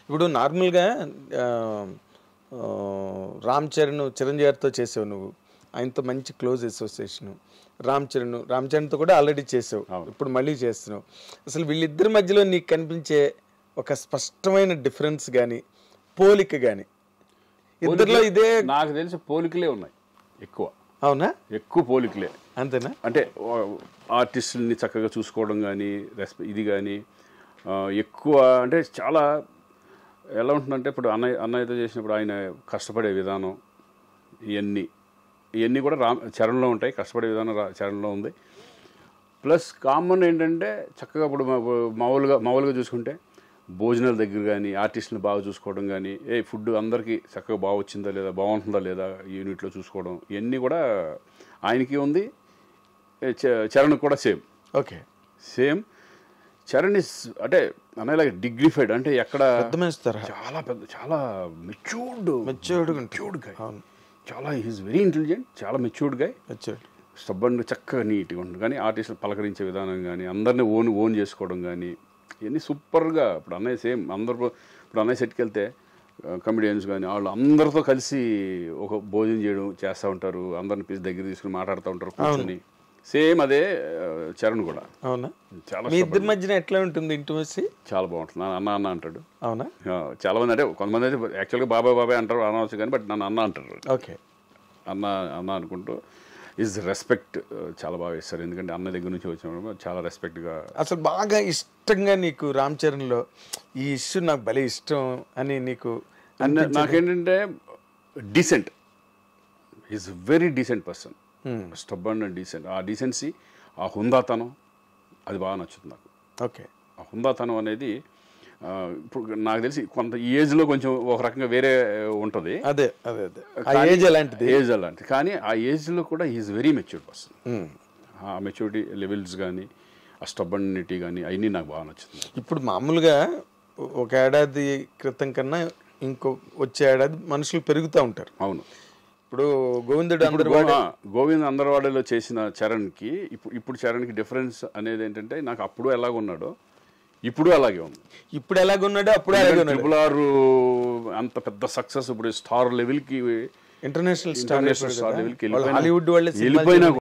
ఇప్పుడు నార్మల్గా ఆ, ఆ, రామ్ చరణ్ చిరంజీవి గారితో చేసావు నువ్వు ఆయనతో మంచి క్లోజ్ అసోసియేషన్ రామ్ చరణ్ రామ్ చరణ్తో కూడా ఆల్రెడీ చేసావు ఇప్పుడు మళ్ళీ చేస్తున్నావు అసలు వీళ్ళిద్దరి మధ్యలో నీకు కనిపించే ఒక స్పష్టమైన డిఫరెన్స్ కానీ పోలిక కానీ ఇద్దరిలో ఇదే నాకు తెలిసి పోలికలే ఉన్నాయి ఎక్కువ అవునా ఎక్కువ పోలికలే అంతేనా అంటే ఆర్టిస్టుల్ని చక్కగా చూసుకోవడం కానీ రెస్పె ఇది కానీ ఎక్కువ అంటే చాలా ఎలా ఉంటుందంటే ఇప్పుడు అన్నయ్య అన్నయ్యతో చేసినప్పుడు ఆయన కష్టపడే విధానం ఇవన్నీ ఇవన్నీ కూడా రామ్ చరణంలో ఉంటాయి కష్టపడే విధానం రా- చరణంలో ఉంది ప్లస్ కామన్ ఏంటంటే చక్కగా ఇప్పుడు మా- మామూలుగా మామూలుగా చూసుకుంటే భోజనాల దగ్గర కానీ ఆర్టిస్ట్ని బాగా చూసుకోవడం కానీ ఏ ఫుడ్ అందరికీ చక్కగా బాగా వచ్చిందా లేదా బాగుంటుందా లేదా యూనిట్లో చూసుకోవడం ఇవన్నీ కూడా ఆయనకి ఉంది ఏ చ- చరణ్ కూడా same okay same Charan is అంటే అనేలాగా డిగ్నిఫైడ్ అంటే ఎక్కడ అర్థమేస్తారా చాలా పెద్ద చాలా మెచ్యూర్డ్ Matured గా ఉంటాడు. మెచ్యూర్డ్ గాయ్ అవును చాలా ఈజ్ వెరీ ఇంటెలిజెంట్ చాలా మెచ్యూర్డ్ గాయ్ వచ్చాడు స్టబ్బన్ చక్కగా నీట్గా ఉంటుంది కానీ ఆర్టిస్టులు పలకరించే విధానం కానీ అందరినీ ఓన్ ఓన్ చేసుకోవడం కానీ ఇవన్నీ సూపర్గా ఇప్పుడు అన్నయ్య సేమ్ అందరు ఇప్పుడు అన్నయ్య సెట్కి వెళ్తే కమెడియన్స్ కానీ వాళ్ళు అందరితో కలిసి ఒక భోజనం చేయడం చేస్తూ ఉంటారు అందరిని పిలిచి దగ్గర తీసుకుని మాట్లాడుతూ ఉంటారు కూర్చొని సేమ్ అదే ఆ, చరణ్ కూడా అవునా చాలా మీ ఇద్దరి మధ్యన ఎట్లా ఉంటుంది ఇంటిమసి చాలా బాగుంటుంది నా అన్న అన్న అంటాడు అవునా ఆ, చాలా మంది అంటే కొంతమంది అయితే యాక్చువల్గా బాబాయ్ బాబాయ్ అంటారు అనవచ్చు కానీ బట్ నన్ను అన్న అంటారు ఓకే అన్న అన్న అనుకుంటూ ఈజ్ రెస్పెక్ట్ చాలా బాగా ఇస్తారు ఎందుకంటే అన్న దగ్గర నుంచి వచ్చినప్పుడు చాలా రెస్పెక్ట్గా అసలు బాగా ఇష్టంగా నీకు రామ్ చరణ్లో ఈ ఇష్యూ నాకు భలే ఇష్టం అని నీకు నాకేంటంటే decent is very decent person stubborn and decent ఆ డీసెన్సీ ఆ హుందాతనం అది బాగా నచ్చుతుంది నాకు ఓకే ఆ హుందాతనం అనేది ఆ, ఇప్పుడు నాకు తెలిసి కొంత ఈ ఏజ్లో కొంచెం ఒక రకంగా వేరే ఉంటుంది అదే అదే అదే ఆ ఏజ్ ఎలాంటిది ఏజ్ అలాంటిది కానీ ఆ ఏజ్లో కూడా is very matured person um. ఆ మెచ్యూరిటీ లెవెల్స్ కానీ ఆ స్టబ్బనిటీ కానీ అవన్నీ నాకు బాగా నచ్చుతుంది ఇప్పుడు మామూలుగా ఒక ఏడాది క్రితం కన్నా ఇంకో వచ్చే ఏడాది మనుషులు పెరుగుతూ ఉంటారు అవును ఇప్పుడు గోవిందుడు ఇప్పుడు అందరు గో- ఆ, గోవింద్ అందరవాడలో చేసిన చరణ్కి ఇప్పుడు ఇప్పుడు చరణ్కి డిఫరెన్స్ అనేది ఏంటంటే నాకు అప్పుడు ఎలాగ ఉన్నాడో ఇప్పుడు అలాగే ఉంది ఇప్పుడు ఎలాగున్నాడో అప్పుడు అలాగే ఉన్నాడు ట్రిపుల్ ఆర్ అంత పెద్ద సక్సెస్ ఇప్పుడు స్టార్ లెవెల్కి ఇంటర్నేషనల్ స్టార్ ఇంటర్నేషనల్ స్టార్ లెవెల్కి హాలీవుడ్ వాళ్ళే సినిమాలు వెళ్ళిపోయినా